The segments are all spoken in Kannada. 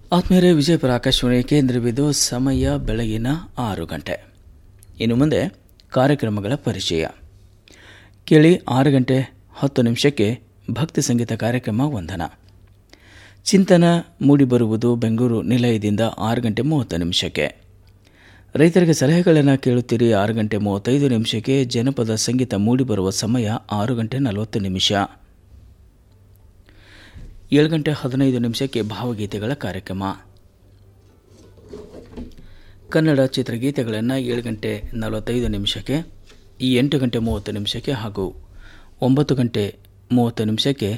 ಆತ್ಮೀಯರೇ ವಿಜಯಪುರ ಆಕಾಶವಾಣಿ ಕೇಂದ್ರವಿದು ಸಮಯ ಬೆಳಗಿನ ಆರು ಗಂಟೆ ಇನ್ನು ಮುಂದೆ ಕಾರ್ಯಕ್ರಮಗಳ ಪರಿಚಯ ಕೇಳಿ ಆರು ಗಂಟೆ ಹತ್ತು ನಿಮಿಷಕ್ಕೆ ಭಕ್ತಿ ಸಂಗೀತ ಕಾರ್ಯಕ್ರಮ ವಂದನ ಚಿಂತನ ಮೂಡಿಬರುವುದು ಬೆಂಗಳೂರು ನಿಲಯದಿಂದ ಆರು ಗಂಟೆ ಮೂವತ್ತು ನಿಮಿಷಕ್ಕೆ ರೈತರಿಗೆ ಸಲಹೆಗಳನ್ನು ಕೇಳುತ್ತೀರಿ ಆರು ಗಂಟೆ ಮೂವತ್ತೈದು ನಿಮಿಷಕ್ಕೆ ಜನಪದ ಸಂಗೀತ ಮೂಡಿಬರುವ ಸಮಯ ಆರು ಗಂಟೆ ನಲವತ್ತು ನಿಮಿಷ ಏಳು ಗಂಟೆ ಹದಿನೈದು ನಿಮಿಷಕ್ಕೆ ಭಾವಗೀತೆಗಳ ಕಾರ್ಯಕ್ರಮ ಕನ್ನಡ ಚಿತ್ರಗೀತೆಗಳನ್ನು ಏಳು ಗಂಟೆ ನಲವತ್ತೈದು ನಿಮಿಷಕ್ಕೆ ಈ ಎಂಟು ಗಂಟೆ ಮೂವತ್ತು ನಿಮಿಷಕ್ಕೆ ಹಾಗೂ ಒಂಬತ್ತು ಗಂಟೆ ಮೂವತ್ತು ನಿಮಿಷಕ್ಕೆ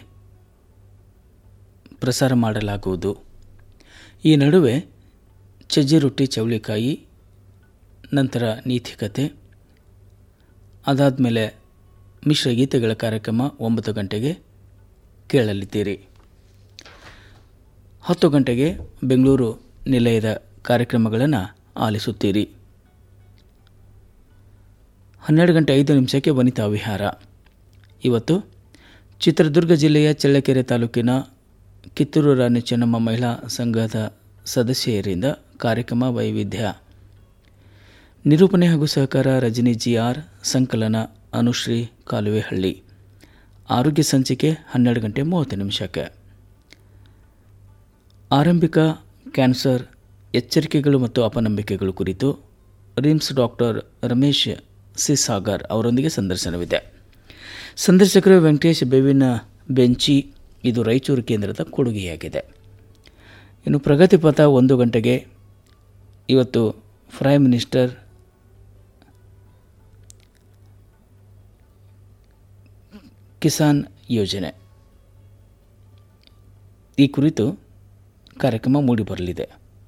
ಪ್ರಸಾರ ಮಾಡಲಾಗುವುದು ಈ ನಡುವೆ ಸಜ್ಜಿ ರೊಟ್ಟಿ ಚೌಳಿಕಾಯಿ ನಂತರ ನೀತಿಕತೆ ಅದಾದಮೇಲೆ ಮಿಶ್ರಗೀತೆಗಳ ಕಾರ್ಯಕ್ರಮ ಒಂಬತ್ತು ಗಂಟೆಗೆ ಕೇಳಲಿದ್ದೀರಿ ಹತ್ತು ಗಂಟೆಗೆ ಬೆಂಗಳೂರು ನಿಲಯದ ಕಾರ್ಯಕ್ರಮಗಳನ್ನು ಆಲಿಸುತ್ತೀರಿ ಹನ್ನೆರಡು ಗಂಟೆ ಐದು ನಿಮಿಷಕ್ಕೆ ವನಿತಾ ವಿಹಾರ ಇವತ್ತು ಚಿತ್ರದುರ್ಗ ಜಿಲ್ಲೆಯ ಚಳ್ಳಕೆರೆ ತಾಲೂಕಿನ ಕಿತ್ತೂರು ರಾಣಿ ಚೆನ್ನಮ್ಮ ಮಹಿಳಾ ಸಂಘದ ಸದಸ್ಯರಿಂದ ಕಾರ್ಯಕ್ರಮ ವೈವಿಧ್ಯ ನಿರೂಪಣೆ ಹಾಗೂ ಸಹಕಾರ ರಜನಿ ಜಿ ಆರ್ ಸಂಕಲನ ಅನುಶ್ರೀ ಕಾಲುವೆಹಳ್ಳಿ ಆರೋಗ್ಯ ಸಂಚಿಕೆ ಹನ್ನೆರಡು ಗಂಟೆ ಮೂವತ್ತು ನಿಮಿಷಕ್ಕೆ ಆರಂಭಿಕ ಕ್ಯಾನ್ಸರ್ ಎಚ್ಚರಿಕೆಗಳು ಮತ್ತು ಅಪನಂಬಿಕೆಗಳು ಕುರಿತು RIMS doctor Ramesh C Sagar ಅವರೊಂದಿಗೆ ಸಂದರ್ಶನವಿದೆ ಸಂದರ್ಶಕರು ವೆಂಕಟೇಶ್ ಬೇವಿನ ಬೆಂಚಿ ಇದು ರಾಯಚೂರು ಕೇಂದ್ರದ ಕೊಡುಗೆಯಾಗಿದೆ ಇನ್ನು ಪ್ರಗತಿಪಥ ಒಂದು ಗಂಟೆಗೆ ಇವತ್ತು ಪ್ರೈಮ್ ಮಿನಿಸ್ಟರ್ ಕಿಸಾನ್ ಯೋಜನೆ ಈ ಕುರಿತು ಕಾರ್ಯಕ್ರಮ ಮೂಡಿಬರಲಿದೆ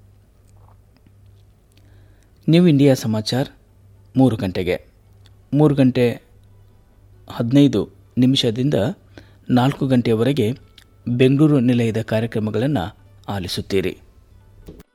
ನ್ಯೂ ಇಂಡಿಯಾ ಸಮಾಚಾರ ಮೂರು ಗಂಟೆಗೆ ಮೂರು ಗಂಟೆ ಹದಿನೈದು ನಿಮಿಷದಿಂದ ನಾಲ್ಕು ಗಂಟೆಯವರೆಗೆ ಬೆಂಗಳೂರು ನಿಲಯದ ಕಾರ್ಯಕ್ರಮಗಳನ್ನು ಆಲಿಸುತ್ತೀರಿ